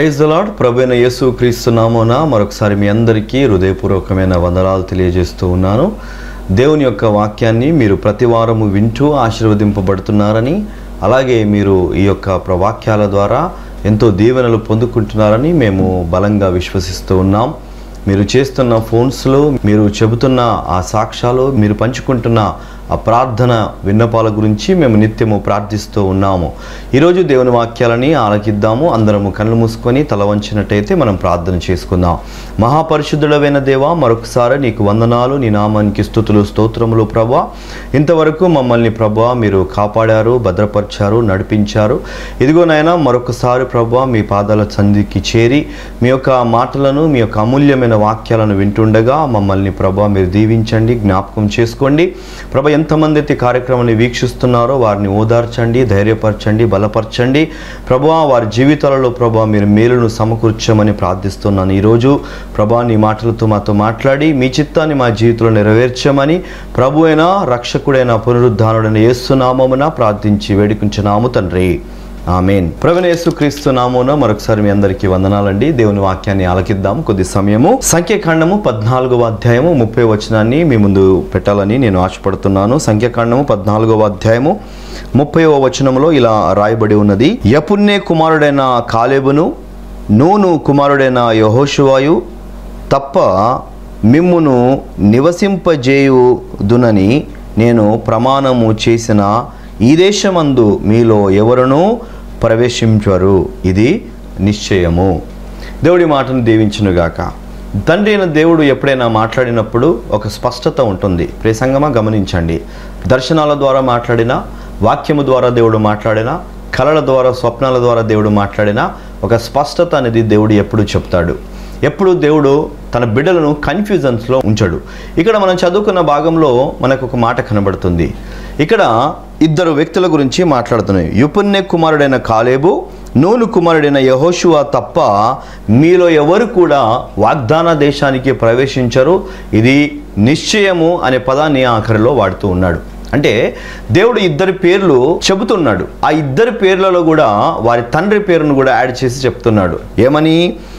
praise lord ప్రభైన యేసు క్రీస్తు నామోన మరొకసారి మీ అందరికీ హృదయపూర్వకమైన వందనాలు తెలియజేస్తూ ఉన్నాను దేవుని యొక్క వాక్యాన్ని మీరు ప్రతి వారము వింటూ ఆశీర్వదింపబడుతున్నారని అలాగే మీరు ఈ యొక్క ప్ర- వాక్యాల ద్వారా ఎంతో దీవెనలు పొందుకుంటున్నారని మేము బలంగా విశ్వసిస్తూ ఉన్నాం మీరు చేస్తున్న ఫోన్స్లో మీరు చెబుతున్న ఆ సాక్ష్యాలు మీరు పంచుకుంటున్న ఆ ప్రార్థన విన్నపాల గురించి మేము నిత్యము ప్రార్థిస్తూ ఉన్నాము ఈరోజు దేవుని వాక్యాలని ఆలకిద్దాము అందరము కళ్ళు మూసుకొని తల వంచినట్టయితే మనం ప్రార్థన చేసుకుందాం మహాపరిశుద్ధుడమైన దేవా మరొకసారి నీకు వందనాలు నీ నామానికి స్థుతులు స్తోత్రములు ప్రభా ఇంతవరకు మమ్మల్ని ప్రభా మీరు కాపాడారు భద్రపరిచారు నడిపించారు ఇదిగో నాయన మరొకసారి ప్రభా మీ పాదాల సంధికి చేరి మీ యొక్క మాటలను మీ యొక్క అమూల్యమైన వాక్యాలను వింటుండగా మమ్మల్ని ప్రభా మీరు దీవించండి జ్ఞాపకం చేసుకోండి ప్రభ ఎంతమంది అయితే ఈ కార్యక్రమాన్ని వీక్షిస్తున్నారో వారిని ఓదార్చండి ధైర్యపరచండి బలపరచండి ప్రభా వారి జీవితాలలో ప్రభా మీరు మేలును సమకూర్చమని ప్రార్థిస్తున్నాను ఈరోజు ప్రభా నీ మాటలతో మాతో మాట్లాడి మీ చిత్తాన్ని మా జీవితంలో నెరవేర్చమని ప్రభు అయిన రక్షకుడైన పునరుద్ధానుడైన యేసునామమున ప్రార్థించి వేడుకుంటున్నాము తండ్రి ఆమెన్ ప్రవణేశు క్రీస్తు నామోన మరొకసారి మీ అందరికీ వందనాలండి దేవుని వాక్యాన్ని ఆలకిద్దాం కొద్ది సమయము సంఖ్యాకాండము పద్నాలుగవ అధ్యాయము ముప్పై వచనాన్ని మీ ముందు పెట్టాలని నేను ఆశపడుతున్నాను సంఖ్యాకాండము పద్నాలుగవ అధ్యాయము ముప్పైవ వచనములో ఇలా రాయబడి ఉన్నది యపుణ్యే కుమారుడైన కాలేబును నూను కుమారుడైన యహోషువాయు తప్ప మిమ్మును నివసింపజేయుదునని నేను ప్రమాణము చేసిన ఈ దేశమందు మీలో ఎవరునూ ప్రవేశించరు ఇది నిశ్చయము దేవుడి మాటను దీవించునుగాక తండ్రి అయిన దేవుడు ఎప్పుడైనా మాట్లాడినప్పుడు ఒక స్పష్టత ఉంటుంది ప్రేసంగమా గమనించండి దర్శనాల ద్వారా మాట్లాడినా వాక్యము ద్వారా దేవుడు మాట్లాడినా కళల ద్వారా స్వప్నాల ద్వారా దేవుడు మాట్లాడినా ఒక స్పష్టత అనేది దేవుడు ఎప్పుడు చెప్తాడు ఎప్పుడు దేవుడు తన బిడ్డలను కన్ఫ్యూజన్స్లో ఉంచడు ఇక్కడ మనం చదువుకున్న భాగంలో మనకు ఒక మాట కనబడుతుంది ఇక్కడ ఇద్దరు వ్యక్తుల గురించి మాట్లాడుతున్నాయి యుపుణ్య కుమారుడైన కాలేబు నూను కుమారుడైన యహోషువా తప్ప మీలో ఎవరు కూడా వాగ్దాన దేశానికి ప్రవేశించరు ఇది నిశ్చయము అనే పదాన్ని ఆఖరిలో వాడుతూ ఉన్నాడు అంటే దేవుడు ఇద్దరి పేర్లు చెబుతున్నాడు ఆ ఇద్దరి పేర్లలో కూడా వారి తండ్రి పేరును కూడా యాడ్ చేసి చెప్తున్నాడు ఏమని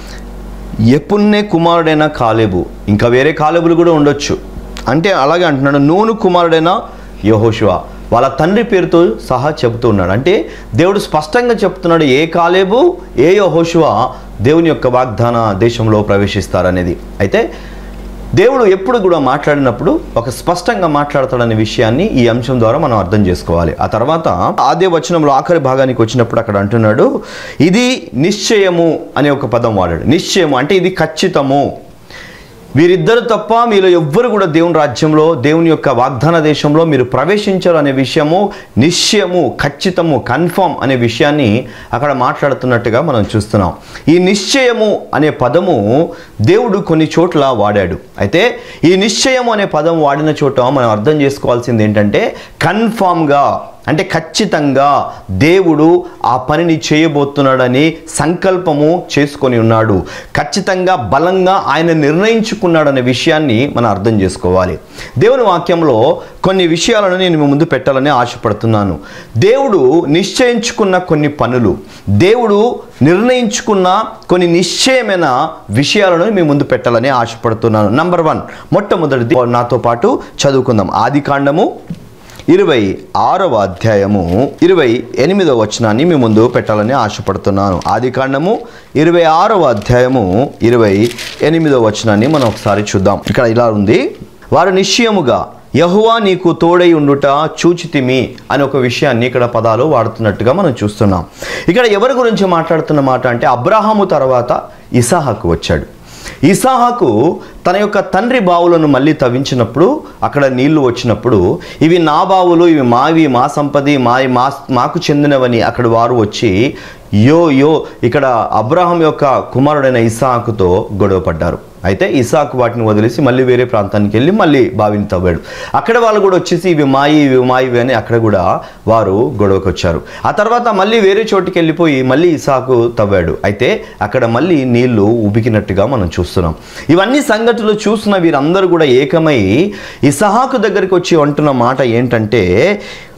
ఎపుణ్యే కుమారుడైన కాలేబు ఇంకా వేరే కాలేబులు కూడా ఉండొచ్చు అంటే అలాగే అంటున్నాడు నూను కుమారుడైన యహోషువ వాళ్ళ తండ్రి పేరుతో సహా చెబుతూ ఉన్నాడు అంటే దేవుడు స్పష్టంగా చెప్తున్నాడు ఏ కాలేబు ఏ యహోషువ దేవుని యొక్క వాగ్దాన దేశంలో ప్రవేశిస్తారనేది అయితే దేవుడు ఎప్పుడు కూడా మాట్లాడినప్పుడు ఒక స్పష్టంగా మాట్లాడతాడనే విషయాన్ని ఈ అంశం ద్వారా మనం అర్థం చేసుకోవాలి ఆ తర్వాత ఆదే వచనంలో ఆఖరి భాగానికి వచ్చినప్పుడు అక్కడ అంటున్నాడు ఇది నిశ్చయము అనే ఒక పదం వాడాడు నిశ్చయము అంటే ఇది ఖచ్చితము వీరిద్దరు తప్ప మీలో ఎవ్వరు కూడా దేవుని రాజ్యంలో దేవుని యొక్క వాగ్దాన దేశంలో మీరు ప్రవేశించరు అనే విషయము నిశ్చయము ఖచ్చితము కన్ఫర్మ్ అనే విషయాన్ని అక్కడ మాట్లాడుతున్నట్టుగా మనం చూస్తున్నాం ఈ నిశ్చయము అనే పదము దేవుడు కొన్ని చోట్ల వాడాడు అయితే ఈ నిశ్చయము అనే పదం వాడిన చోట మనం అర్థం చేసుకోవాల్సింది ఏంటంటే కన్ఫామ్గా అంటే ఖచ్చితంగా దేవుడు ఆ పనిని చేయబోతున్నాడని సంకల్పము చేసుకొని ఉన్నాడు ఖచ్చితంగా బలంగా ఆయన నిర్ణయించుకున్నాడనే విషయాన్ని మనం అర్థం చేసుకోవాలి దేవుని వాక్యంలో కొన్ని విషయాలను నేను మీ ముందు పెట్టాలని ఆశపడుతున్నాను దేవుడు నిశ్చయించుకున్న కొన్ని పనులు దేవుడు నిర్ణయించుకున్న కొన్ని నిశ్చయమైన విషయాలను మీ ముందు పెట్టాలని ఆశపడుతున్నాను నంబర్ వన్ మొట్టమొదటిది నాతో పాటు చదువుకుందాం ఆది కాండము ఇరవై ఆరవ అధ్యాయము ఇరవై ఎనిమిదవ వచనాన్ని మీ ముందు పెట్టాలని ఆశపడుతున్నాను ఆది కాండము ఇరవై ఆరవ అధ్యాయము ఇరవై ఎనిమిదవ వచనాన్ని మనం ఒకసారి చూద్దాం ఇక్కడ ఇలా ఉంది వారు నిశ్చయముగా యహువా నీకు తోడై ఉండుట చూచితిమి అని ఒక విషయాన్ని ఇక్కడ పదాలు వాడుతున్నట్టుగా మనం చూస్తున్నాం ఇక్కడ ఎవరి గురించి మాట్లాడుతున్న మాట అంటే అబ్రాహాము తర్వాత ఇసాహాకు వచ్చాడు ఇసాహాకు తన యొక్క తండ్రి బావులను మళ్ళీ తవ్వించినప్పుడు అక్కడ నీళ్లు వచ్చినప్పుడు ఇవి నా బావులు ఇవి మావి మా సంపది మా మా మాకు చెందినవని అక్కడ వారు వచ్చి యో యో ఇక్కడ అబ్రాహం యొక్క కుమారుడైన ఇసాకుతో గొడవ పడ్డారు అయితే ఇసాకు వాటిని వదిలేసి మళ్ళీ వేరే ప్రాంతానికి వెళ్ళి మళ్ళీ బావిని తవ్వాడు అక్కడ వాళ్ళు కూడా వచ్చేసి ఇవి మాయి ఇవి మాయివి అని అక్కడ కూడా వారు గొడవకు వచ్చారు ఆ తర్వాత మళ్ళీ వేరే చోటుకి వెళ్ళిపోయి మళ్ళీ ఇసాకు తవ్వాడు అయితే అక్కడ మళ్ళీ నీళ్లు ఉబికినట్టుగా మనం చూస్తున్నాం ఇవన్నీ సంగతులు చూసిన వీరందరూ కూడా ఏకమై ఇసహాకు దగ్గరికి వచ్చి అంటున్న మాట ఏంటంటే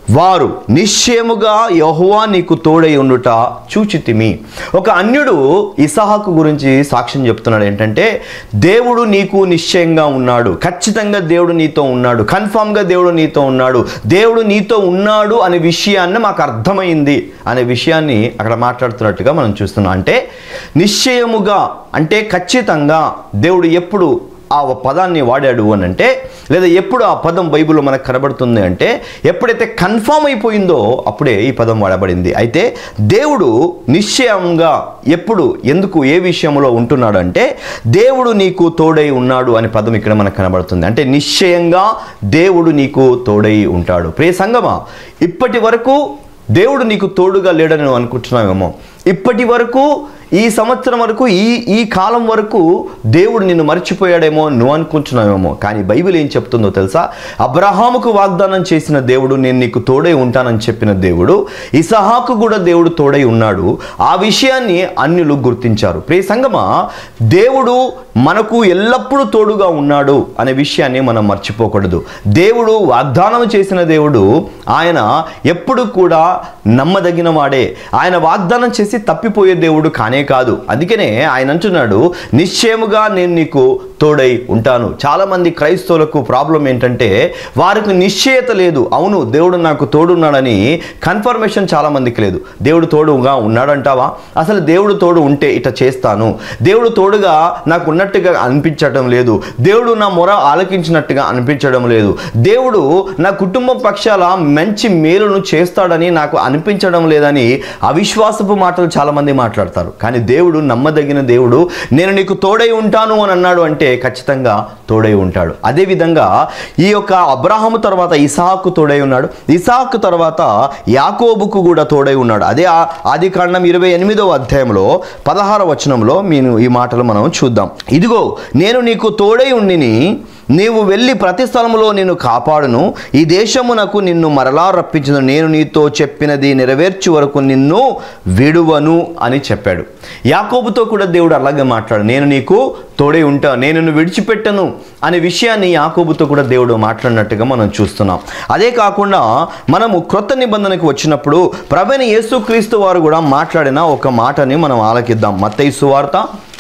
వారు నిశ్చయముగా యహోవా నీకు తోడై ఉండుట చూచితిమి ఒక అన్యుడు ఇసహాకు గురించి సాక్ష్యం చెప్తున్నాడు ఏంటంటే దేవుడు నీకు నిశ్చయంగా ఉన్నాడు ఖచ్చితంగా దేవుడు నీతో ఉన్నాడు కన్ఫామ్గా దేవుడు నీతో ఉన్నాడు దేవుడు నీతో ఉన్నాడు అనే విషయాన్ని మాకు అర్థమైంది అనే విషయాన్ని అక్కడ మాట్లాడుతున్నట్టుగా మనం చూస్తున్నాం అంటే నిశ్చయముగా అంటే ఖచ్చితంగా దేవుడు ఎప్పుడు ఆ పదాన్ని వాడాడు అని అంటే లేదా ఎప్పుడు ఆ పదం బైబిల్లో మనకు కనబడుతుంది అంటే ఎప్పుడైతే కన్ఫామ్ అయిపోయిందో అప్పుడే ఈ పదం వాడబడింది అయితే దేవుడు నిశ్చయంగా ఎప్పుడు ఎందుకు ఏ విషయంలో ఉంటున్నాడు అంటే దేవుడు నీకు తోడై ఉన్నాడు అనే పదం ఇక్కడ మనకు కనబడుతుంది అంటే నిశ్చయంగా దేవుడు నీకు తోడై ఉంటాడు ప్రియ సంగమా ఇప్పటి వరకు దేవుడు నీకు తోడుగా లేడని నువ్వు అనుకుంటున్నావేమో ఇప్పటి వరకు ఈ సంవత్సరం వరకు ఈ ఈ కాలం వరకు దేవుడు నిన్ను మర్చిపోయాడేమో నువ్వు అనుకుంటున్నావేమో కానీ బైబిల్ ఏం చెప్తుందో తెలుసా అబ్రహాముకు వాగ్దానం చేసిన దేవుడు నేను నీకు తోడై ఉంటానని చెప్పిన దేవుడు ఇసహాకు కూడా దేవుడు తోడై ఉన్నాడు ఆ విషయాన్ని అన్యులు గుర్తించారు ప్రియ సంగమా దేవుడు మనకు ఎల్లప్పుడూ తోడుగా ఉన్నాడు అనే విషయాన్ని మనం మర్చిపోకూడదు దేవుడు వాగ్దానం చేసిన దేవుడు ఆయన ఎప్పుడు కూడా నమ్మదగిన వాడే ఆయన వాగ్దానం చేసి తప్పిపోయే దేవుడు కానే కాదు అందుకనే ఆయన అంటున్నాడు నిశ్చయముగా నేను నీకు తోడై ఉంటాను చాలామంది క్రైస్తవులకు ప్రాబ్లం ఏంటంటే వారికి నిశ్చయత లేదు అవును దేవుడు నాకు తోడున్నాడని కన్ఫర్మేషన్ చాలామందికి లేదు దేవుడు తోడుగా ఉన్నాడంటావా అసలు దేవుడు తోడు ఉంటే ఇట చేస్తాను దేవుడు తోడుగా నాకు ఉన్నట్టుగా అనిపించడం లేదు దేవుడు నా మొర ఆలకించినట్టుగా అనిపించడం లేదు దేవుడు నా కుటుంబం పక్షాల మంచి మేలును చేస్తాడని నాకు అనిపించడం లేదని అవిశ్వాసపు మాటలు చాలామంది మాట్లాడతారు కానీ దేవుడు నమ్మదగిన దేవుడు నేను నీకు తోడై ఉంటాను అని అన్నాడు అంటే ఖచ్చితంగా తోడై ఉంటాడు అదేవిధంగా ఈ యొక్క అబ్రాహము తర్వాత ఇసాకు తోడై ఉన్నాడు ఇసాకు తర్వాత యాకోబుకు కూడా తోడై ఉన్నాడు అదే ఆ- ఆది కాండం ఇరవై ఎనిమిదవ అధ్యాయంలో పదహార వచనంలో నేను ఈ మాటలు మనం చూద్దాం ఇదిగో నేను నీకు తోడై ఉండిని నీవు వెళ్ళి ప్రతి స్థలములో నిన్ను కాపాడును ఈ దేశమునకు నిన్ను మరలా రప్పించును నేను నీతో చెప్పినది నెరవేర్చు వరకు నిన్ను విడువను అని చెప్పాడు యాకోబుతో కూడా దేవుడు అలాగే మాట్లాడు నేను నీకు తోడే ఉంటా నేను నిన్ను విడిచిపెట్టను అనే విషయాన్ని యాకోబుతో కూడా దేవుడు మాట్లాడినట్టుగా మనం చూస్తున్నాం అదే కాకుండా మనము క్రొత్త నిబంధనకు వచ్చినప్పుడు ప్రవీణ యేసుక్రీస్తు వారు కూడా మాట్లాడిన ఒక మాటని మనం ఆలకిద్దాం మత్తయి సువార్త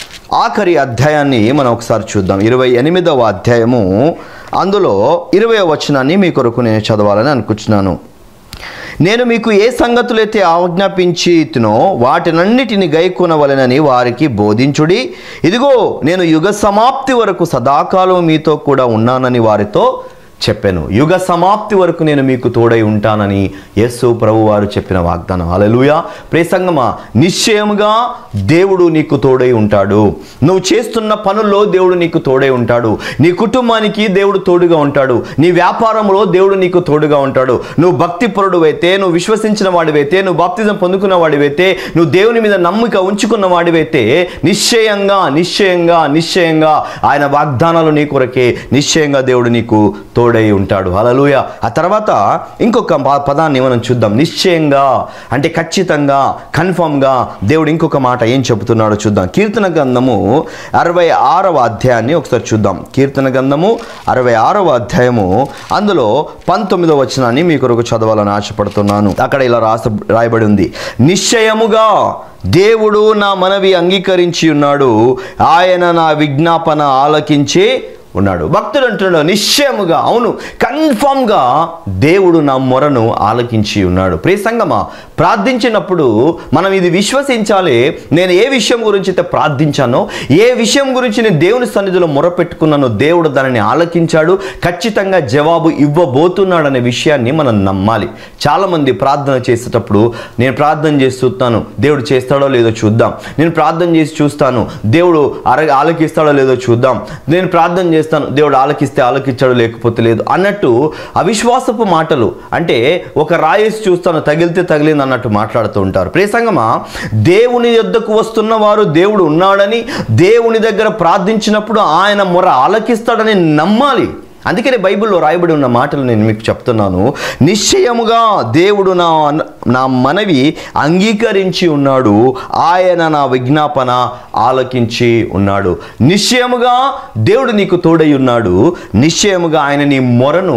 ఆఖరి అధ్యాయాన్ని మనం ఒకసారి చూద్దాం ఇరవై ఎనిమిదవ అధ్యాయము అందులో ఇరవై వచనాన్ని మీ కొరకు నేను చదవాలని అనుకుంటున్నాను నేను మీకు ఏ సంగతులైతే ఆజ్ఞాపించి ఇతునో వాటినన్నిటిని గైకొనవలెనని వారికి బోధించుడి ఇదిగో నేను యుగ సమాప్తి వరకు సదాకాలం మీతో కూడా ఉన్నానని వారితో చెప్పాను యుగ సమాప్తి వరకు నేను మీకు తోడై ఉంటానని యేసు ప్రభు వారు చెప్పిన వాగ్దానం అలలుయ ప్రేసంగమా నిశ్చయముగా దేవుడు నీకు తోడై ఉంటాడు నువ్వు చేస్తున్న పనుల్లో దేవుడు నీకు తోడై ఉంటాడు నీ కుటుంబానికి దేవుడు తోడుగా ఉంటాడు నీ వ్యాపారంలో దేవుడు నీకు తోడుగా ఉంటాడు నువ్వు భక్తిపరుడు అయితే నువ్వు విశ్వసించిన వాడివైతే నువ్వు బాప్తిజం పొందుకున్న వాడివైతే నువ్వు దేవుని మీద నమ్మిక ఉంచుకున్న వాడివైతే నిశ్చయంగా నిశ్చయంగా నిశ్చయంగా ఆయన వాగ్దానాలు నీ కొరకే నిశ్చయంగా దేవుడు నీకు తోడై ఉంటాడు హల్లెలూయా ఆ తర్వాత ఇంకొక ప- పదాన్ని మనం చూద్దాం నిశ్చయంగా అంటే ఖచ్చితంగా కన్ఫామ్గా దేవుడు ఇంకొక మాట ఏం చెబుతున్నాడో చూద్దాం కీర్తన గ్రంథము అరవై ఆరవ అధ్యాయాన్ని ఒకసారి చూద్దాం కీర్తన గ్రంథము అరవై ఆరవ అధ్యాయము అందులో పంతొమ్మిదవ వచనాన్ని మీ కొరకు చదవాలని ఆశపడుతున్నాను అక్కడ ఇలా రాస రాయబడి ఉంది నిశ్చయముగా దేవుడు నా మనవి అంగీకరించి ఉన్నాడు ఆయన నా విజ్ఞాపన ఆలకించి ఉన్నాడు భక్తుడు అంటున్నాడు నిశ్చయముగా అవును కన్ఫామ్గా దేవుడు నా మొరను ఆలకించి ఉన్నాడు ప్రియ సంగమా ప్రార్థించినప్పుడు మనం ఇది విశ్వసించాలి నేను ఏ విషయం గురించి అయితే ప్రార్థించానో ఏ విషయం గురించి నేను దేవుని సన్నిధిలో మొరపెట్టుకున్నానో దేవుడు దానిని ఆలకించాడు ఖచ్చితంగా జవాబు ఇవ్వబోతున్నాడనే విషయాన్ని మనం నమ్మాలి చాలామంది ప్రార్థన చేసేటప్పుడు నేను ప్రార్థన చేసి చూస్తాను దేవుడు చేస్తాడో లేదో చూద్దాం నేను ప్రార్థన చేసి చూస్తాను దేవుడు అర ఆలకిస్తాడో లేదో చూద్దాం నేను ప్రార్థన చేస్తాను దేవుడు ఆలకిస్తే ఆలకించాడో లేకపోతే లేదు అన్నట్టు అవిశ్వాసపు మాటలు అంటే ఒక రాయేసి చూస్తాను తగిలితే తగిలింది అన్నట్టు మాట్లాడుతూ ఉంటారు ప్రేసంగమా దేవుని యొద్దకు వస్తున్న వారు దేవుడు ఉన్నాడని దేవుని దగ్గర ప్రార్థించినప్పుడు ఆయన మొర ఆలకిస్తాడని నమ్మాలి అందుకనే బైబిల్లో రాయబడి ఉన్న మాటలు నేను మీకు చెప్తున్నాను నిశ్చయముగా దేవుడు నా నా మనవి అంగీకరించి ఉన్నాడు ఆయన నా విజ్ఞాపన ఆలకించి ఉన్నాడు నిశ్చయముగా దేవుడు నీకు తోడై ఉన్నాడు నిశ్చయముగా ఆయన నీ మొరను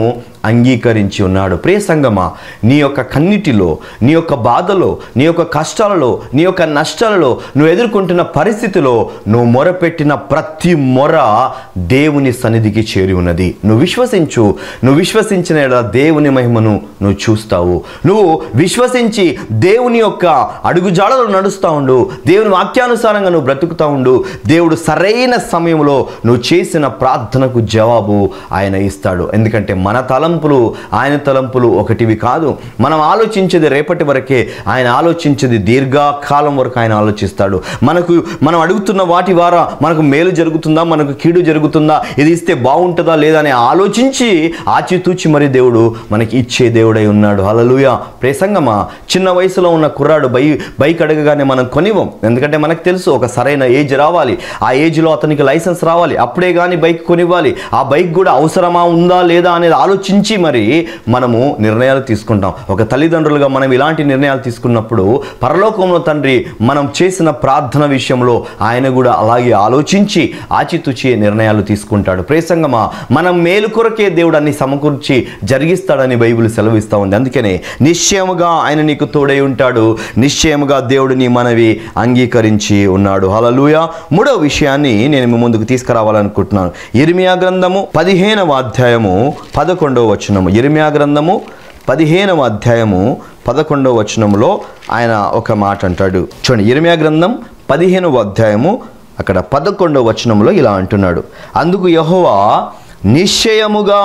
అంగీకరించి ఉన్నాడు ప్రియ సంగమా నీ యొక్క కన్నిటిలో నీ యొక్క బాధలో నీ యొక్క కష్టాలలో నీ యొక్క నష్టాలలో నువ్వు ఎదుర్కొంటున్న పరిస్థితిలో నువ్వు మొరపెట్టిన ప్రతి మొర దేవుని సన్నిధికి చేరి ఉన్నది నువ్వు విశ్వసించు నువ్వు విశ్వసించిన యెడల దేవుని మహిమను నువ్వు చూస్తావు నువ్వు విశ్వసించి దేవుని యొక్క అడుగుజాడలో నడుస్తూ ఉండు దేవుని వాక్యానుసారంగా నువ్వు బ్రతుకుతూ ఉండు దేవుడు సరైన సమయంలో నువ్వు చేసిన ప్రార్థనకు జవాబు ఆయన ఇస్తాడు ఎందుకంటే మన తలంపులు ఆయన తలంపులు ఒకటివి కాదు మనం ఆలోచించేది రేపటి వరకే ఆయన ఆలోచించేది దీర్ఘకాలం వరకు ఆయన ఆలోచిస్తాడు మనకు మనం అడుగుతున్న వాటి ద్వారా మనకు మేలు జరుగుతుందా మనకు కీడు జరుగుతుందా ఇది ఇస్తే బాగుంటుందా లేదా అని ఆలోచించి ఆచితూచి మరి దేవుడు మనకి ఇచ్చే దేవుడై ఉన్నాడు హలలుయ ప్రేసంగమా చిన్న వయసులో ఉన్న కుర్రాడు బై బైక్ అడగగానే మనం కొనివ్వం ఎందుకంటే మనకు తెలుసు ఒక సరైన ఏజ్ రావాలి ఆ ఏజ్లో అతనికి లైసెన్స్ రావాలి అప్పుడే కానీ బైక్ కొనివ్వాలి ఆ బైక్ కూడా అవసరమా ఉందా లేదా అనేది ఆలోచించి మరి మనము నిర్ణయాలు తీసుకుంటాం ఒక తల్లిదండ్రులుగా మనం ఇలాంటి నిర్ణయాలు తీసుకున్నప్పుడు పరలోకంలో తండ్రి మనం చేసిన ప్రార్థన విషయంలో ఆయన కూడా అలాగే ఆలోచించి ఆచితూచి నిర్ణయాలు తీసుకుంటాడు ప్రేసంగమా మనం మేలు కొరకే దేవుడు అన్ని సమకూర్చి జరిగిస్తాడని బైబిల్ సెలవిస్తూ ఉంది అందుకనే నిశ్చయముగా ఆయన నీకు తోడై ఉంటాడు నిశ్చయముగా దేవుడు నీ మనవి అంగీకరించి ఉన్నాడు హలలుయ మూడో విషయాన్ని నేను మీ ముందుకు తీసుకురావాలనుకుంటున్నాను ఇర్మియా గ్రంథము పదిహేనవ అధ్యాయము పదకొండవ వచనము ఇర్మియా గ్రంథము పదిహేనవ అధ్యాయము పదకొండవ వచనంలో ఆయన ఒక మాట అంటాడు చూడండి ఇర్మియా గ్రంథం పదిహేనవ అధ్యాయము అక్కడ పదకొండవ వచనంలో ఇలా అంటున్నాడు అందుకు యెహోవా నిశ్చయముగా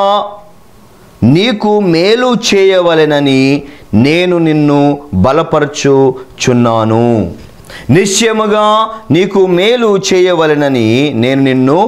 నీకు మేలు చేయవలెనని నేను నిన్ను బలపరచుచున్నాను నిశ్చయముగా నీకు మేలు చేయవలెనని నేను నిన్ను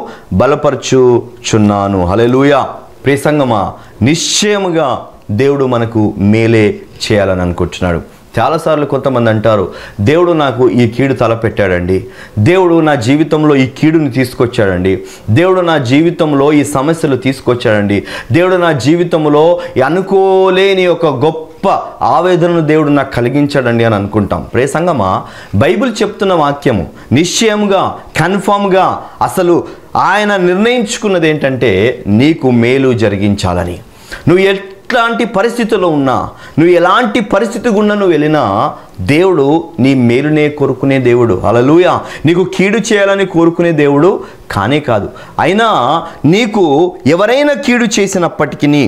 బలపరచుచున్నాను హల్లెలూయా ప్రియసంగమా నిశ్చయముగా దేవుడు మనకు మేలే చేయాలని అనుకుంటున్నాడు చాలాసార్లు కొంతమంది అంటారు దేవుడు నాకు ఈ కీడు తలపెట్టాడండి దేవుడు నా జీవితంలో ఈ కీడుని తీసుకొచ్చాడండి దేవుడు నా జీవితంలో ఈ సమస్యలు తీసుకొచ్చాడండి దేవుడు నా జీవితంలో ఈ అనుకోలేని ఒక గొప్ప ఆవేదనను దేవుడు నాకు కలిగించాడండి అని అనుకుంటాం ప్రే సంగమా బైబిల్ చెప్తున్న వాక్యము నిశ్చయంగా కన్ఫామ్గా అసలు ఆయన నిర్ణయించుకున్నది ఏంటంటే నీకు మేలు జరిగించాలని నువ్వు ఎట్లాంటి పరిస్థితుల్లో ఉన్నా నువ్వు ఎలాంటి పరిస్థితి గుండా నువ్వు వెళ్ళినా దేవుడు నీ మేలునే కోరుకునే దేవుడు అలలుయ నీకు కీడు చేయాలని కోరుకునే దేవుడు కానే కాదు అయినా నీకు ఎవరైనా కీడు చేసినప్పటికీ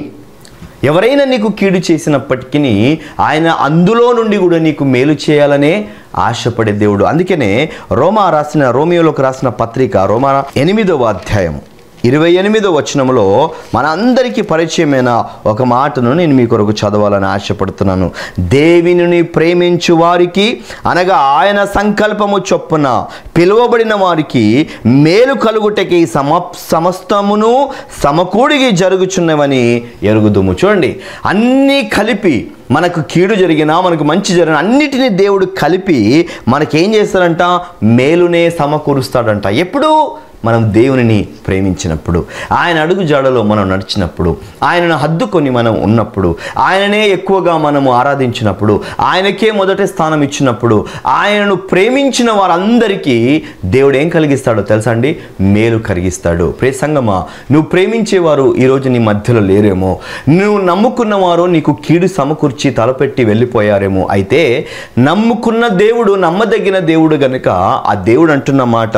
ఎవరైనా నీకు కీడు చేసినప్పటికీ ఆయన అందులో నుండి కూడా నీకు మేలు చేయాలనే ఆశపడే దేవుడు అందుకనే రోమా రాసిన రోమియోలోకి రాసిన పత్రిక రోమా ఎనిమిదవ అధ్యాయం ఇరవై ఎనిమిదో వచనంలో మనందరికీ పరిచయమైన ఒక మాటను నేను మీ కొరకు చదవాలని ఆశపడుతున్నాను దేవిని ప్రేమించు వారికి అనగా ఆయన సంకల్పము చొప్పున పిలువబడిన వారికి మేలు కలుగుటకి సమ సమస్తమును సమకూడికి జరుగుచున్నవని ఎరుగుదుము చూడండి అన్నీ కలిపి మనకు కీడు జరిగినా మనకు మంచి జరిగిన అన్నిటినీ దేవుడు కలిపి మనకేం చేస్తాడంట మేలునే సమకూరుస్తాడంట ఎప్పుడు మనం దేవునిని ప్రేమించినప్పుడు ఆయన అడుగు జాడలో మనం నడిచినప్పుడు ఆయనను హద్దుకొని మనం ఉన్నప్పుడు ఆయననే ఎక్కువగా మనము ఆరాధించినప్పుడు ఆయనకే మొదటి స్థానం ఇచ్చినప్పుడు ఆయనను ప్రేమించిన వారందరికీ దేవుడు ఏం కలిగిస్తాడో తెలుసా అండి మేలు కలిగిస్తాడు ప్రే సంగమా నువ్వు ప్రేమించేవారు ఈరోజు నీ మధ్యలో లేరేమో నువ్వు నమ్ముకున్న వారు నీకు కీడు సమకూర్చి తలపెట్టి వెళ్ళిపోయారేమో అయితే నమ్ముకున్న దేవుడు నమ్మదగిన దేవుడు గనుక ఆ దేవుడు అంటున్న మాట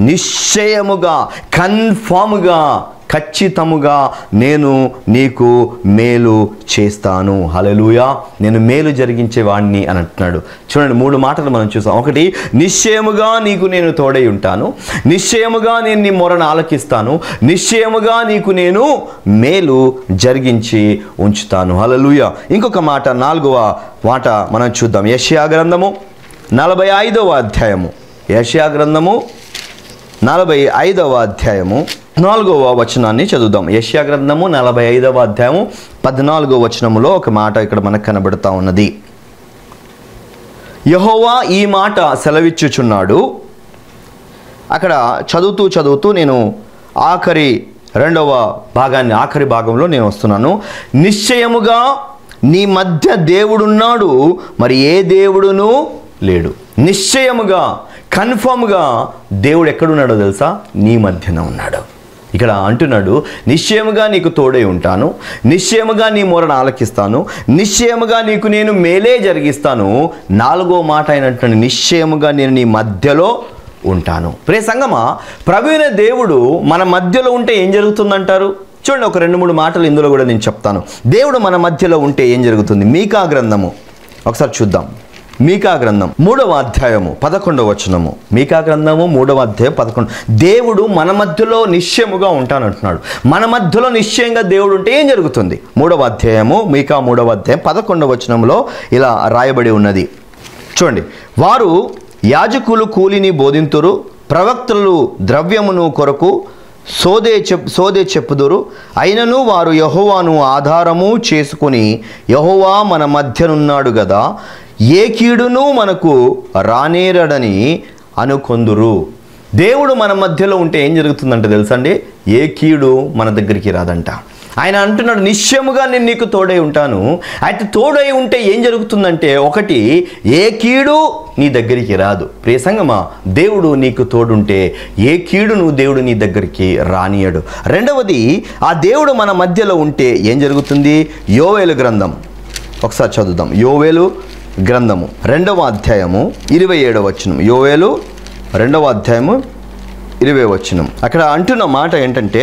నిశ్చయముగా కన్ఫామ్గా ఖచ్చితముగా నేను నీకు మేలు చేస్తాను హలలుయా నేను మేలు జరిగించే వాడిని అని అంటున్నాడు చూడండి మూడు మాటలు మనం చూసాం ఒకటి నిశ్చయముగా నీకు నేను తోడై ఉంటాను నిశ్చయముగా నేను నీ మొరను ఆలకిస్తాను నిశ్చయముగా నీకు నేను మేలు జరిగించి ఉంచుతాను హలలుయ ఇంకొక మాట నాలుగవ మాట మనం చూద్దాం యష్యా గ్రంథము నలభై ఐదవ అధ్యాయము యష్యా గ్రంథము నలభై ఐదవ అధ్యాయము నాలుగవ వచనాన్ని చదువుదాం యష్యా గ్రంథము నలభై ఐదవ అధ్యాయము పద్నాలుగవ వచనములో ఒక మాట ఇక్కడ మనకు కనబడుతూ ఉన్నది యహోవా ఈ మాట సెలవిచ్చుచున్నాడు అక్కడ చదువుతూ చదువుతూ నేను ఆఖరి రెండవ భాగాన్ని ఆఖరి భాగంలో నేను వస్తున్నాను నిశ్చయముగా నీ మధ్య దేవుడున్నాడు మరి ఏ దేవుడును లేడు నిశ్చయముగా కన్ఫర్మ్గా దేవుడు ఎక్కడున్నాడో తెలుసా నీ మధ్యన ఉన్నాడు ఇక్కడ అంటున్నాడు నిశ్చయముగా నీకు తోడై ఉంటాను నిశ్చయముగా నీ మొరను ఆలకిస్తాను నిశ్చయముగా నీకు నేను మేలే జరిగిస్తాను నాలుగో మాట అయినటువంటి నిశ్చయముగా నేను నీ మధ్యలో ఉంటాను ప్రే సంగమా ప్రవీణ దేవుడు మన మధ్యలో ఉంటే ఏం జరుగుతుందంటారు చూడండి ఒక రెండు మూడు మాటలు ఇందులో కూడా నేను చెప్తాను దేవుడు మన మధ్యలో ఉంటే ఏం జరుగుతుంది మీకా గ్రంథము ఒకసారి చూద్దాం మీకా గ్రంథం మూడవ అధ్యాయము పదకొండవ వచనము మీకా గ్రంథము మూడవ అధ్యాయం పదకొండు దేవుడు మన మధ్యలో నిశ్చయముగా ఉంటానంటున్నాడు మన మధ్యలో నిశ్చయంగా దేవుడు ఉంటే ఏం జరుగుతుంది మూడవ అధ్యాయము మీకా మూడవ అధ్యాయం పదకొండవ వచనంలో ఇలా రాయబడి ఉన్నది చూడండి వారు యాజకులు కూలిని బోధింతురు ప్రవక్తలు ద్రవ్యమును కొరకు సోదే చెప్ సోదే చెప్పుదురు అయినను వారు యహోవాను ఆధారము చేసుకుని యహోవా మన మధ్యనున్నాడు గదా ఏ కీడును మనకు రానేరడని అనుకొందురు దేవుడు మన మధ్యలో ఉంటే ఏం జరుగుతుందంటే తెలుసండి ఏ కీడు మన దగ్గరికి రాదంట ఆయన అంటున్నాడు నిశ్చయముగా నేను నీకు తోడై ఉంటాను అయితే తోడై ఉంటే ఏం జరుగుతుందంటే ఒకటి ఏ కీడు నీ దగ్గరికి రాదు ప్రియ సంగమా దేవుడు నీకు తోడుంటే ఏ కీడును దేవుడు నీ దగ్గరికి రానియడు రెండవది ఆ దేవుడు మన మధ్యలో ఉంటే ఏం జరుగుతుంది యోవేలు గ్రంథం ఒకసారి చదువుదాం యోవేలు గ్రంథము రెండవ అధ్యాయము ఇరవై ఏడవ వచనం యోవేలు రెండవ అధ్యాయము ఇరవై వచనం అక్కడ అంటున్న మాట ఏంటంటే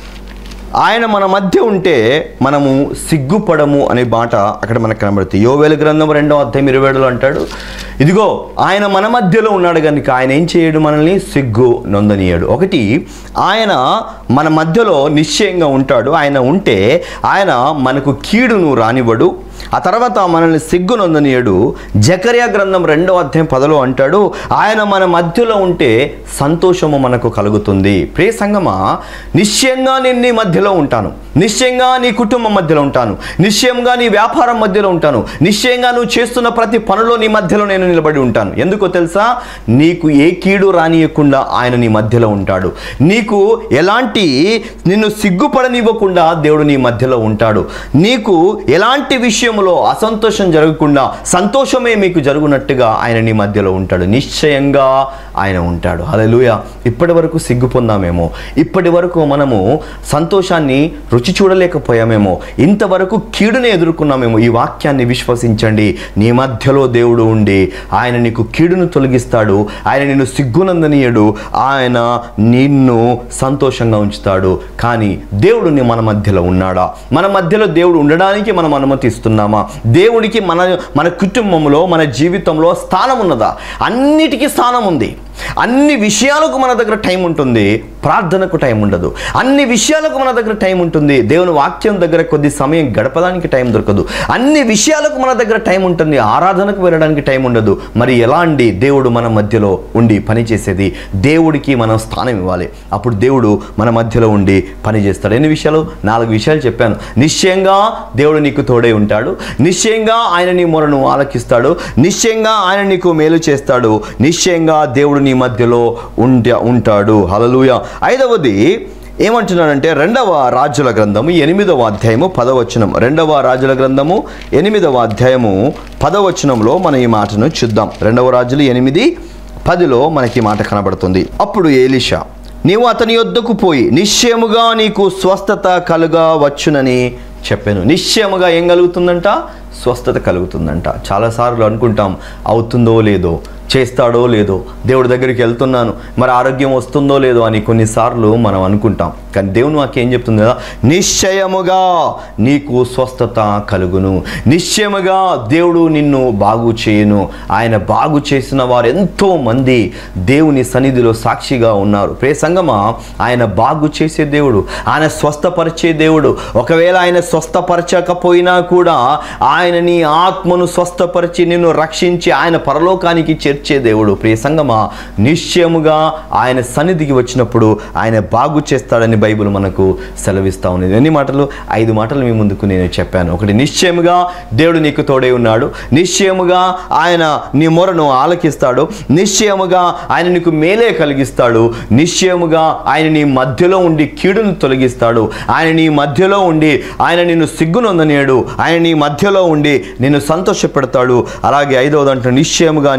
ఆయన మన మధ్య ఉంటే మనము సిగ్గుపడము అనే మాట అక్కడ మనకు కనబడుతుంది యోవేలు గ్రంథం రెండవ అధ్యాయం ఇరవై ఏడులో అంటాడు ఇదిగో ఆయన మన మధ్యలో ఉన్నాడు కనుక ఆయన ఏం చేయడు మనల్ని సిగ్గు నొందనీయడు ఒకటి ఆయన మన మధ్యలో నిశ్చయంగా ఉంటాడు ఆయన ఉంటే ఆయన మనకు కీడును రానివ్వడు ఆ తర్వాత మనల్ని సిగ్గునొందనీయడు జకర్యా గ్రంథం రెండవ అధ్యాయం పదలో అంటాడు ఆయన మన మధ్యలో ఉంటే సంతోషము మనకు కలుగుతుంది ప్రే సంగమా నిశ్చయంగా నేను నీ మధ్యలో ఉంటాను నిశ్చయంగా నీ కుటుంబం మధ్యలో ఉంటాను నిశ్చయంగా నీ వ్యాపారం మధ్యలో ఉంటాను నిశ్చయంగా నువ్వు చేస్తున్న ప్రతి పనిలో నీ మధ్యలో నేను నిలబడి ఉంటాను ఎందుకో తెలుసా నీకు ఏ కీడు రానియకుండా ఆయన నీ మధ్యలో ఉంటాడు నీకు ఎలాంటి నిన్ను సిగ్గుపడనివ్వకుండా దేవుడు నీ మధ్యలో ఉంటాడు నీకు ఎలాంటి విషయంలో అసంతోషం జరగకుండా సంతోషమే మీకు జరుగునట్టుగా ఆయన నీ మధ్యలో ఉంటాడు నిశ్చయంగా ఆయన ఉంటాడు హల్లెలూయా ఇప్పటి వరకు సిగ్గు పొందామేమో ఇప్పటి వరకు మనము సంతోషాన్ని రుచి చూడలేకపోయామేమో ఇంతవరకు కీడుని ఎదుర్కొన్నామేమో ఈ వాక్యాన్ని విశ్వసించండి నీ మధ్యలో దేవుడు ఉండి ఆయన నీకు కీడును తొలగిస్తాడు ఆయన నిన్ను సిగ్గునందనీయడు ఆయన నిన్ను సంతోషంగా ఉంచుతాడు కానీ దేవుడు నీ మన మధ్యలో ఉన్నాడా మన మధ్యలో దేవుడు ఉండడానికి మనం అనుమతిస్తున్నామా దేవుడికి మన మన కుటుంబంలో మన జీవితంలో స్థానం ఉన్నదా అన్నిటికీ స్థానం ఉంది అన్ని విషయాలకు మన దగ్గర టైం ఉంటుంది ప్రార్థనకు టైం ఉండదు అన్ని విషయాలకు మన దగ్గర టైం ఉంటుంది దేవుని వాక్యం దగ్గర కొద్ది సమయం గడపడానికి టైం దొరకదు అన్ని విషయాలకు మన దగ్గర టైం ఉంటుంది ఆరాధనకు వెళ్ళడానికి టైం ఉండదు మరి ఎలాంటి దేవుడు మన మధ్యలో ఉండి పని చేసేది దేవుడికి మనం స్థానం ఇవ్వాలి అప్పుడు దేవుడు మన మధ్యలో ఉండి పని చేస్తాడు ఎన్ని విషయాలు నాలుగు విషయాలు చెప్పాను నిశ్చయంగా దేవుడు నీకు తోడై ఉంటాడు నిశ్చయంగా ఆయన నీ మొరను ఆలకిస్తాడు నిశ్చయంగా ఆయన నీకు మేలు చేస్తాడు నిశ్చయంగా దేవుడు నీ మధ్యలో ఉంట ఉంటాడు హలలుయ ఐదవది ఏమంటున్నాడంటే రెండవ రాజుల గ్రంథము ఎనిమిదవ అధ్యాయము పదవచనం రెండవ రాజుల గ్రంథము ఎనిమిదవ అధ్యాయము పదవచనంలో మనం ఈ మాటను చూద్దాం రెండవ రాజులు ఎనిమిది పదిలో మనకి ఈ మాట కనబడుతుంది అప్పుడు ఏలిషా నీవు అతని యొద్దకు పోయి నిశ్చయముగా నీకు స్వస్థత కలుగా వచ్చునని చెప్పాను నిశ్చయముగా ఏం కలుగుతుందంట స్వస్థత కలుగుతుందంట చాలాసార్లు అనుకుంటాం అవుతుందో లేదో చేస్తాడో లేదో దేవుడి దగ్గరికి వెళ్తున్నాను మరి ఆరోగ్యం వస్తుందో లేదో అని కొన్నిసార్లు మనం అనుకుంటాం కానీ దేవుని వాక్యం ఏం చెప్తుంది కదా నిశ్చయముగా నీకు స్వస్థత కలుగును నిశ్చయముగా దేవుడు నిన్ను బాగు చేయును ఆయన బాగు చేసిన వారు ఎంతో మంది దేవుని సన్నిధిలో సాక్షిగా ఉన్నారు ప్రే సంగమా ఆయన బాగు చేసే దేవుడు ఆయన స్వస్థపరిచే దేవుడు ఒకవేళ ఆయన స్వస్థపరచకపోయినా కూడా ఆయన నీ ఆత్మను స్వస్థపరిచి నిన్ను రక్షించి ఆయన పరలోకానికి చేర్చే దేవుడు ప్రియ సంగమా నిశ్చయముగా ఆయన సన్నిధికి వచ్చినప్పుడు ఆయన బాగు చేస్తాడని బైబిల్ మనకు సెలవిస్తా ఉంది ఎన్ని మాటలు ఐదు మాటలు మీ ముందుకు నేను చెప్పాను ఒకటి నిశ్చయముగా దేవుడు నీకు తోడై ఉన్నాడు నిశ్చయముగా ఆయన నీ మొరను ఆలకిస్తాడు నిశ్చయముగా ఆయన నీకు మేలే కలిగిస్తాడు నిశ్చయముగా ఆయన నీ మధ్యలో ఉండి కీడును తొలగిస్తాడు ఆయన నీ మధ్యలో ఉండి ఆయన నిన్ను సిగ్గునొందనేడు ఆయన నీ మధ్యలో ఉండి నిన్ను సంతోషపెడతాడు అలాగే ఐదవది అంటే నిశ్చయముగా నీ రోగం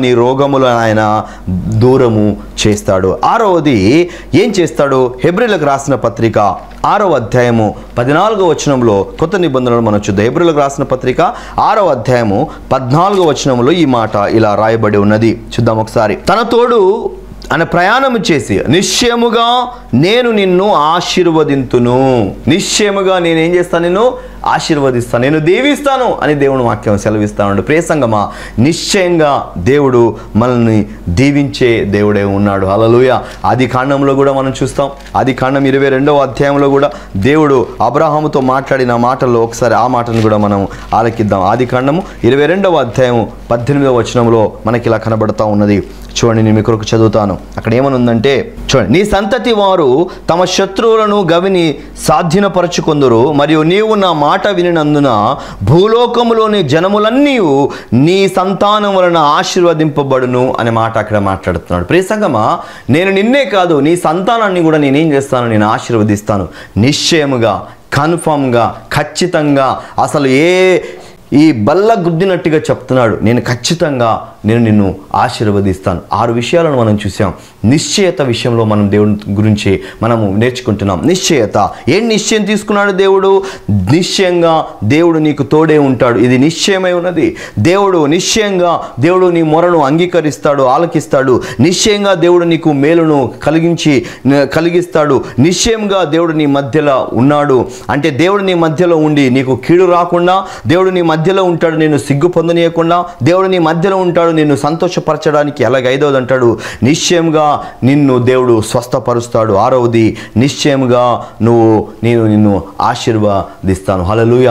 యుగములో ఆయన దూరము చేస్తాడు ఆరవది ఏం చేస్తాడు హెబ్రిలకు రాసిన పత్రిక ఆరవ అధ్యాయము పద్నాలుగో వచనంలో కొత్త నిబంధనలు మనం చూద్దాం హెబ్రిలకు రాసిన పత్రిక ఆరవ అధ్యాయము పద్నాలుగో వచనంలో ఈ మాట ఇలా రాయబడి ఉన్నది చూద్దాం ఒకసారి తన తోడు ఆయన ప్రయాణము చేసి నిశ్చయముగా నేను నిన్ను ఆశీర్వదింతును నిశ్చయముగా నేను ఏం చేస్తాను నిన్ను ఆశీర్వదిస్తాను నేను దీవిస్తాను అని దేవుని వాక్యం సెలవిస్తాను ప్రియసంగమా నిశ్చయంగా దేవుడు మనల్ని దీవించే దేవుడే ఉన్నాడు హలలుయ ఆది కాండంలో కూడా మనం చూస్తాం ఆది కాండం ఇరవై రెండవ అధ్యాయంలో కూడా దేవుడు అబ్రాహాముతో మాట్లాడిన మాటల్లో ఒకసారి ఆ మాటను కూడా మనం ఆలకిద్దాం ఆది కాండము ఇరవై రెండవ అధ్యాయము పద్దెనిమిదవ వచనంలో మనకి ఇలా కనబడతా ఉన్నది చూడండి నేను మీ కొరకు చదువుతాను అక్కడ ఏమనుందంటే చూడండి నీ సంతతి వారు తమ శత్రువులను గవిని సాధ్యనపరచుకొందురు మరియు నీవు నా మాట వినినందున భూలోకములోని జనములన్నీ నీ సంతానం వలన ఆశీర్వదింపబడును అనే మాట అక్కడ మాట్లాడుతున్నాడు ప్రియసంగమా నేను నిన్నే కాదు నీ సంతానాన్ని కూడా నేనేం చేస్తాను నేను ఆశీర్వదిస్తాను నిశ్చయముగా కన్ఫామ్గా ఖచ్చితంగా అసలు ఏ ఈ బల్ల గుద్దినట్టుగా చెప్తున్నాడు నేను ఖచ్చితంగా నేను నిన్ను ఆశీర్వదిస్తాను ఆరు విషయాలను మనం చూసాం నిశ్చయత విషయంలో మనం దేవుని గురించి మనము నేర్చుకుంటున్నాం నిశ్చయత ఏం నిశ్చయం తీసుకున్నాడు దేవుడు నిశ్చయంగా దేవుడు నీకు తోడే ఉంటాడు ఇది నిశ్చయమై ఉన్నది దేవుడు నిశ్చయంగా దేవుడు నీ మొరను అంగీకరిస్తాడు ఆలకిస్తాడు నిశ్చయంగా దేవుడు నీకు మేలును కలిగించి కలిగిస్తాడు నిశ్చయంగా దేవుడు నీ మధ్యలో ఉన్నాడు అంటే దేవుడు నీ మధ్యలో ఉండి నీకు కీడు రాకుండా దేవుడు నీ మధ్యలో ఉంటాడు నేను సిగ్గు పొందనీయకుండా దేవుడు నీ మధ్యలో ఉంటాడు నిన్ను సంతోషపరచడానికి ఎలాగ ఐదవది అంటాడు నిశ్చయంగా నిన్ను దేవుడు స్వస్థపరుస్తాడు ఆరవది నిశ్చయంగా నువ్వు నేను నిన్ను ఆశీర్వదిస్తాను హలలుయ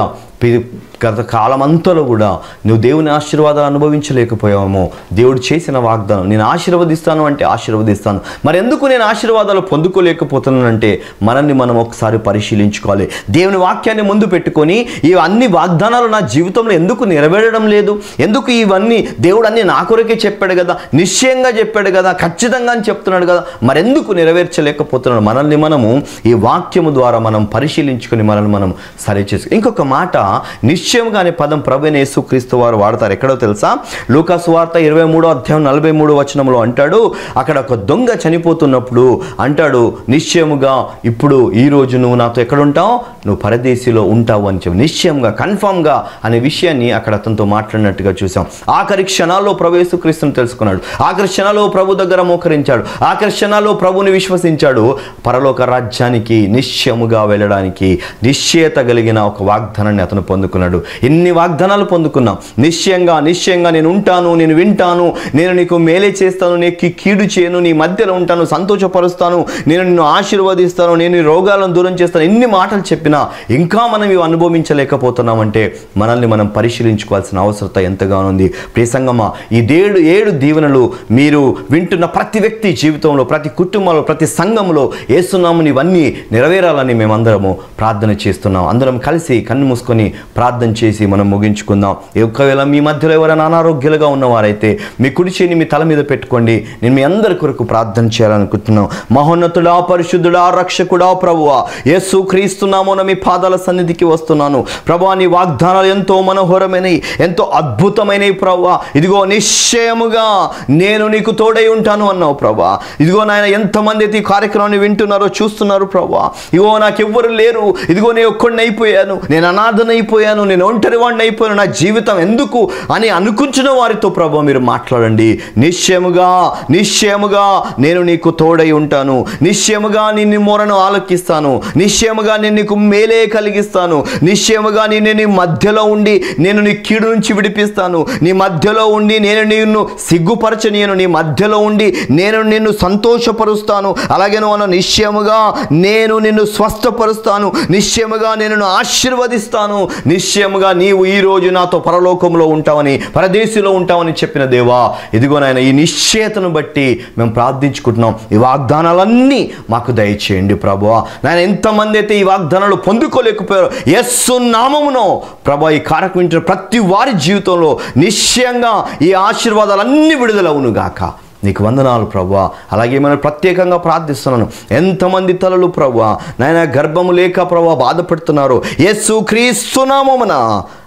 గత కాలమంతలో కూడా నువ్వు దేవుని ఆశీర్వాదాలు అనుభవించలేకపోయావేమో దేవుడు చేసిన వాగ్దానం నేను ఆశీర్వదిస్తాను అంటే ఆశీర్వదిస్తాను మరి ఎందుకు నేను ఆశీర్వాదాలు పొందుకోలేకపోతున్నానంటే మనల్ని మనం ఒకసారి పరిశీలించుకోవాలి దేవుని వాక్యాన్ని ముందు పెట్టుకొని ఈ అన్ని వాగ్దానాలు నా జీవితంలో ఎందుకు నెరవేరడం లేదు ఎందుకు ఇవన్నీ దేవుడు అన్ని నా కొరకే చెప్పాడు కదా నిశ్చయంగా చెప్పాడు కదా ఖచ్చితంగా అని చెప్తున్నాడు కదా మరెందుకు నెరవేర్చలేకపోతున్నాడు మనల్ని మనము ఈ వాక్యము ద్వారా మనం పరిశీలించుకొని మనల్ని మనం సరి చేసుకో ఇంకొక మాట నిశ్చయంగా అనే పదం ప్రభుని యేసుక్రీస్తు వారు వాడతారు ఎక్కడో తెలుసా లూకాసు వార్త ఇరవై మూడో అధ్యాయం నలభై మూడు వచనంలో అంటాడు అక్కడ ఒక దొంగ చనిపోతున్నప్పుడు అంటాడు నిశ్చయముగా ఇప్పుడు ఈ రోజు నువ్వు నాతో ఎక్కడ ఉంటావు నువ్వు పరదేశీలో ఉంటావు అని చెప్పి నిశ్చయంగా కన్ఫామ్గా అనే విషయాన్ని అక్కడ అతనితో మాట్లాడినట్టుగా చూసాం ఆఖరి క్షణాల్లో ప్రభు యేసుక్రీస్తుని తెలుసుకున్నాడు ఆఖరి క్షణాల్లో ప్రభు దగ్గర మోకరించాడు ఆఖరి క్షణాల్లో ప్రభుని విశ్వసించాడు పరలోక రాజ్యానికి నిశ్చయముగా వెళ్ళడానికి నిశ్చయత కలిగిన ఒక వాగ్దానాన్ని అతను పొందుకున్నాడు ఎన్ని వాగ్దానాలు పొందుకున్నాం నిశ్చయంగా నిశ్చయంగా నేను ఉంటాను నేను వింటాను నేను నీకు మేలే చేస్తాను నీకు కీడు చేయను నీ మధ్యలో ఉంటాను సంతోషపరుస్తాను నేను నిన్ను ఆశీర్వదిస్తాను నేను నీ రోగాలను దూరం చేస్తాను ఎన్ని మాటలు చెప్పినా ఇంకా మనం ఇవి అనుభవించలేకపోతున్నామంటే మనల్ని మనం పరిశీలించుకోవాల్సిన అవసరత ఎంతగానో ఉంది ప్రియసంగమా ఈ ఏడు ఏడు దీవెనలు మీరు వింటున్న ప్రతి వ్యక్తి జీవితంలో ప్రతి కుటుంబంలో ప్రతి సంఘంలో ఏసునాముని ఇవన్నీ నెరవేరాలని మేమందరము ప్రార్థన చేస్తున్నాం అందరం కలిసి కన్ను మూసుకొని ప్రార్థన చేసి మనం ముగించుకుందాం ఒకవేళ మీ మధ్యలో ఎవరైనా అనారోగ్యాలుగా ఉన్నవారైతే మీ కుడి చేయిని మీ తల మీద పెట్టుకోండి నేను మీ అందరి కొరకు ప్రార్థన చేయాలనుకుంటున్నాం మహోన్నతుడా పరిశుద్ధుడా రక్షకుడా ప్రభువా యేసు క్రీస్తున్నామోన మీ పాదాల సన్నిధికి వస్తున్నాను ప్రభా నీ వాగ్దానాలు ఎంతో మనోహరమైనవి ఎంతో అద్భుతమైనవి ప్రభా ఇదిగో నిశ్చయముగా నేను నీకు తోడై ఉంటాను అన్నావు ప్రభా ఇదిగో నాయన ఎంతమంది అయితే ఈ కార్యక్రమాన్ని వింటున్నారో చూస్తున్నారు ప్రభా ఇగో నాకు ఎవ్వరు లేరు ఇదిగో నేను ఒక్కడిని అయిపోయాను నేను అనాథన అయిపోయాను నేను ఒంటరి వాడిని అయిపోయాను నా జీవితం ఎందుకు అని అనుకుంటున్న వారితో ప్రభా మీరు మాట్లాడండి నిశ్చయముగా నిశ్చయముగా నేను నీకు తోడై ఉంటాను నిశ్చయముగా నిన్ను మొరను ఆలకిస్తాను నిశ్చయముగా నేను నీకు మేలే కలిగిస్తాను నిశ్చయముగా నేను నీ మధ్యలో ఉండి నేను నీ కీడు నుంచి విడిపిస్తాను నీ మధ్యలో ఉండి నేను నిన్ను సిగ్గుపరచనీయను నీ మధ్యలో ఉండి నేను నిన్ను సంతోషపరుస్తాను అలాగే నువ్వు నిశ్చయముగా నేను నిన్ను స్వస్థపరుస్తాను నిశ్చయముగా నేను నిన్ను ఆశీర్వదిస్తాను నిశ్చయముగా నీవు ఈ రోజు నాతో పరలోకంలో ఉంటావని పరదేశంలో ఉంటావని చెప్పిన దేవా ఇదిగో నాయన ఈ నిశ్చయతను బట్టి మేము ప్రార్థించుకుంటున్నాం ఈ వాగ్దానాలన్నీ మాకు దయచేయండి ప్రభువా నాయన ఎంతమంది అయితే ఈ వాగ్దానాలు పొందుకోలేకపోయారో యస్సు నామమునో ప్రభా ఈ కార్యక్రమం వింటున్న ప్రతి వారి జీవితంలో నిశ్చయంగా ఈ ఆశీర్వాదాలన్నీ విడుదలవును గాక నీకు వందనాలు ప్రభా అలాగే మనం ప్రత్యేకంగా ప్రార్థిస్తున్నాను ఎంతమంది తలలు ప్రభా నాయన గర్భము లేక ప్రభా బాధపడుతున్నారు యేసు క్రీస్తునామమున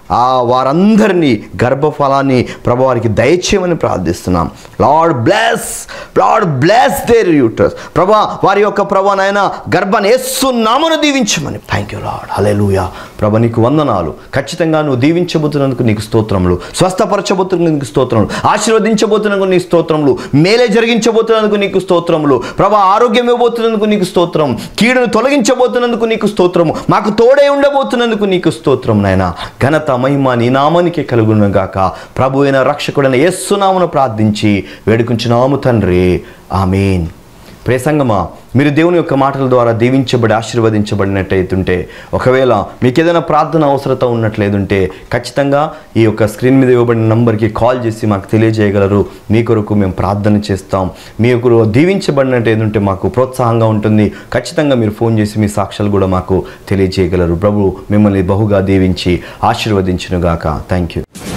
ఆ వారందరినీ గర్భఫలాన్ని ప్రభు వారికి దయచేయమని ప్రార్థిస్తున్నాం Lord bless Lord bless their uterus Prabha వారి యొక్క ప్రభా నాయన గర్భాన్ని నామను దీవించమని థ్యాంక్ యూ లార్డ్ హల్లెలూయా ప్రభ నీకు వందనాలు ఖచ్చితంగా నువ్వు దీవించబోతున్నందుకు నీకు స్తోత్రములు స్వస్థపరచబోతున్నందుకు నీకు స్తోత్రములు ఆశీర్వదించబోతున్నందుకు నీకు స్తోత్రములు మేలే జరిగించబోతున్నందుకు నీకు స్తోత్రములు ప్రభా ఆరోగ్యం ఇవ్వబోతున్నందుకు నీకు స్తోత్రం కీడును తొలగించబోతున్నందుకు నీకు స్తోత్రము మాకు తోడే ఉండబోతున్నందుకు నీకు స్తోత్రం నాయన ఘనత మహిమ నీ నామానికి కలుగును గాక ప్రభు అయిన రక్షకుడైన యేస్సునామను ప్రార్థించి వేడుకుంటున్నాము తండ్రి ఆమేన్ ప్రేసంగమా మీరు దేవుని యొక్క మాటల ద్వారా దీవించబడి ఆశీర్వదించబడినట్టయితుంటే ఒకవేళ మీకు ఏదైనా ప్రార్థన అవసరత ఉన్నట్లేదుంటే ఖచ్చితంగా ఈ యొక్క స్క్రీన్ మీద ఇవ్వబడిన నంబర్కి కాల్ చేసి మాకు తెలియజేయగలరు మీ కొరకు మేము ప్రార్థన చేస్తాం మీ కొరకు దీవించబడినట్టు ఏదంటే మాకు ప్రోత్సాహంగా ఉంటుంది ఖచ్చితంగా మీరు ఫోన్ చేసి మీ సాక్ష్యాలు కూడా మాకు తెలియజేయగలరు ప్రభు మిమ్మల్ని బహుగా దీవించి ఆశీర్వదించునుగాక థ్యాంక్ యూ